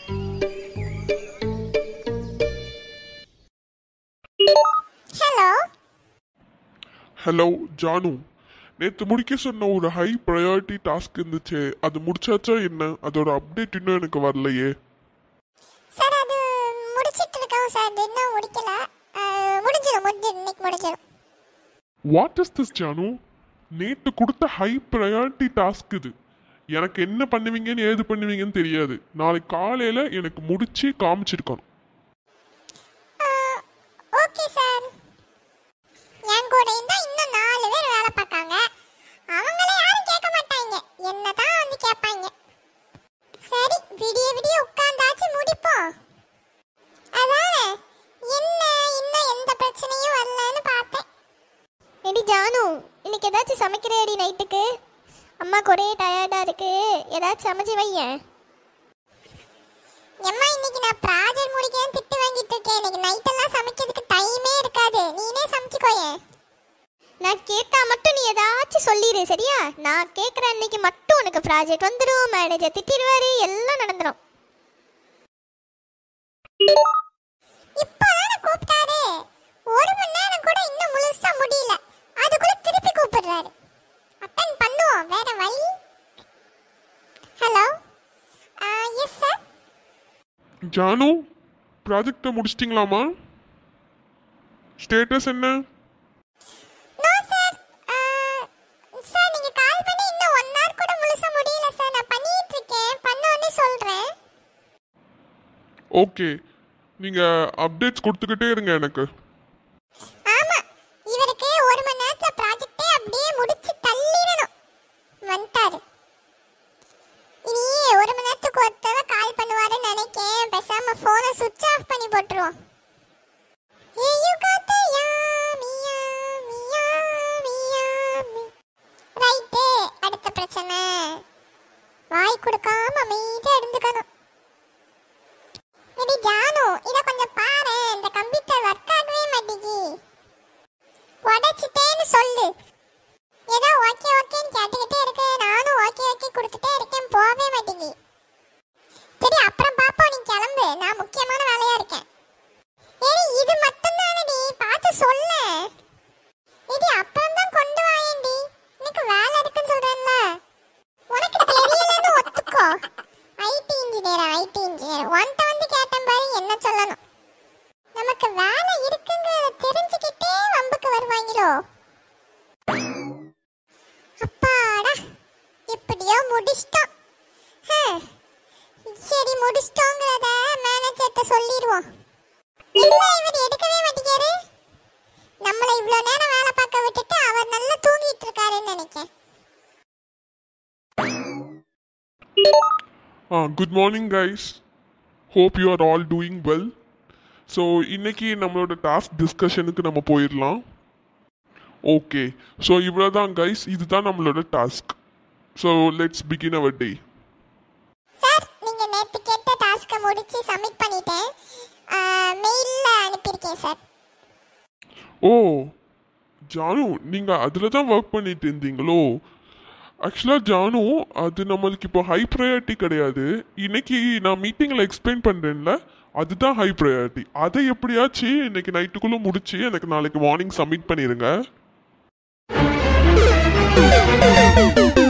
Hello hello Janu நேற்று முடிக்க சொன்ன ஒரு ஹை ப்ரையாரிட்டி டாஸ்க் இருந்துச்சு அது முடிச்சாச்சா என்ன அதோட அப்டேட் இன்னும் எனக்கு வரலையே சார் அது முடிச்சிட்டு இருக்கோம் சார் இன்னும் முடிக்கல அஹ், முடிஞ்சிடும் முடிஞ்சிடும் இன்னைக்கு முடிஞ்சிடும் வாட் இஸ் திஸ் ஜானு நேற்று கொடுத்த ஹை ப்ரையாரிட்டி டாஸ்க் இது எனக்கு என்ன பண்ணுவீங்கன்னு ஏது பண்ணுவீங்கன்னு தெரியாது நாளைக்கு காலையில் எனக்கு முடிச்சு காமிச்சிருக்கணும் ஓகே சார் என் கூட இருந்தா இன்னும் நாலு பேர் வேலை பார்க்காங்க அவங்களே யாரும் கேட்க மாட்டாங்க என்னதான் வந்து கேட்பாங்க சரி விடிய விடிய உட்காந்தாச்சு முடிப்போம் அதானே என்ன இன்னும் எந்த பிரச்சனையும் வரலன்னு பார்த்தேன் எடி ஜானு இன்னைக்கு ஏதாச்சும் சமைக்கிறியாடி நைட்டுக்கு அம்மாக்கு ஒரே டயர்டாக இருக்கு ஏதாச்சும் சமைச்சு வையேன் எம்மா இன்னைக்கு நான் ப்ராஜெக்ட் முடிக்கணும் திட்டு வாங்கிட்டு இருக்கேன் இன்னைக்கு நைட் எல்லாம் சமைக்கிறதுக்கு டைமே இருக்காது நீனே சமைச்சுக்கோயேன் நான் கேட்டா மட்டும் நீ ஏதாச்சும் சொல்லிடு சரியா நான் கேட்குற அன்னைக்கு மட்டும் உனக்கு ப்ராஜெக்ட் வந்துடும் மேனேஜர் திட்டிடுவாரு எல்லாம் நடந்துடும் இப்போதானே கூப்பிட்டாரு ஒரு மணி நேரம் கூட இன்னும் முழுசா முடியல அதுக்குள்ள திருப்பி கூப்பிடுறாரு அட்டன் பண்ணுவோம் வேற வழி ஹலோ எஸ் சார் ஜானு ப்ராஜெக்டை முடிச்சிட்டிங்களாமா ஸ்டேட்டஸ் என்ன நோ சார் சார் நீங்க கால் பண்ணி இன்னும் ஒன் ஹவர் கூட முழுசா முடியல சார் நான் பண்ணிட்டு இருக்கேன் பண்ண உடனே சொல்றேன் ஓகே நீங்கள் அப்டேட்ஸ் கொடுத்துக்கிட்டே இருங்க எனக்கு ஆமா இவருக்கு ஒரு மணி நேரத்துல ப்ராஜெக்டே அப்படியே முடிச்சு தள்ளிடணும் வந்துட்டாரு இனி ஒரு மணி நேரத்துக்கு ஒரு தடவை கால் பண்ணுவாருன்னு நினைக்கேன் பேசாம போனை சுவிட்ச் ஆஃப் பண்ணி போட்டுருவோம் ஏய், you got the yummy, yummy, yummy, yummy. Right, அடுத்த பிரச்சனை வாய் கொடுக்காம அமைதியா இருந்துக்கணும் எடி ஜானு இத கொஞ்சம் பாரு இந்த கம்ப்யூட்டர் ஒர்க் ஆகவே மாட்டேங்கி உடைச்சிட்டேன்னு சொல்லு ஏதோ ஓகே ஓகேன்னு கேட்டுக்கிட்டே இருக்கு நானும் ஓகே ஓகே கொடுத்துட்டே இருக்கேன் போகவே மாட்டேங்கி சரி அப்புறம் பாப்போம் நீ கிளம்பு நான் முக்கியமான வேலையா இருக்கேன் ஏடி இது மட்டும் தானடி பார்த்து சொல்ல ஏடி அப்புறம் தான் கொண்டு வாயேண்டி எனக்கு வேலை இருக்குன்னு சொல்றேன்ல உனக்கு தெரியலன்னு ஒத்துக்கோ ஐடி இன்ஜினியர் ஐடி இன்ஜினியர் உன்கிட்ட வந்து கேட்டேன் பாரு என்ன சொல்லணும் நமக்கு வேலை இருக்குங்கிறத தெரிஞ்சுக்கிட்டே வம்புக்கு வருவாங்களோ அப்பாடா எப்படியோ முடிச்சிட்டோம் ஹம். சரி முடிச்சிட்டோங்கிறத மேனேஜர்கிட்ட சொல்லிடுவோம் இல்ல இவர் எடுக்கவே மாட்டேங்காரு நம்மளை இவ்வளோ நேரம் வேலை பார்க்க விட்டுட்டு அவர் நல்லா தூங்கிட்டு இருக்காருன்னு நினைக்கிறேன் ah good morning guys hope you are all doing well so இன்னைக்கு நம்மளோட டாஸ்க் டிஸ்கஷனுக்கு நம்ம போயிடலாம் ஓகே ஸோ இவ்வளோ தான் கைஸ் இதுதான் நம்மளோட task so let's begin our day sir நீங்க நேத்து கேட்ட டாஸ்க்கை முடிச்சு சப்மிட் பண்ணிட்டேன் மெயில்ல அனுப்பியிருக்கேன் சார் ஓ ஜானு நீங்கள் அதில் தான் ஒர்க் பண்ணிட்டு இருந்தீங்களோ ஆக்சுவலாக ஜானு அது நம்மளுக்கு இப்போ ஹை ப்ரையாரிட்டி கிடையாது இன்னைக்கு நான் மீட்டிங்கில் எக்ஸ்பிளைன் பண்ணுறேன்ல அதுதான் ஹை ப்ரையாரிட்டி அதை எப்படியாச்சு இன்னைக்கு நைட்டுக்குள்ளே முடிச்சு எனக்கு நாளைக்கு மார்னிங் சப்மிட் பண்ணிடுங்க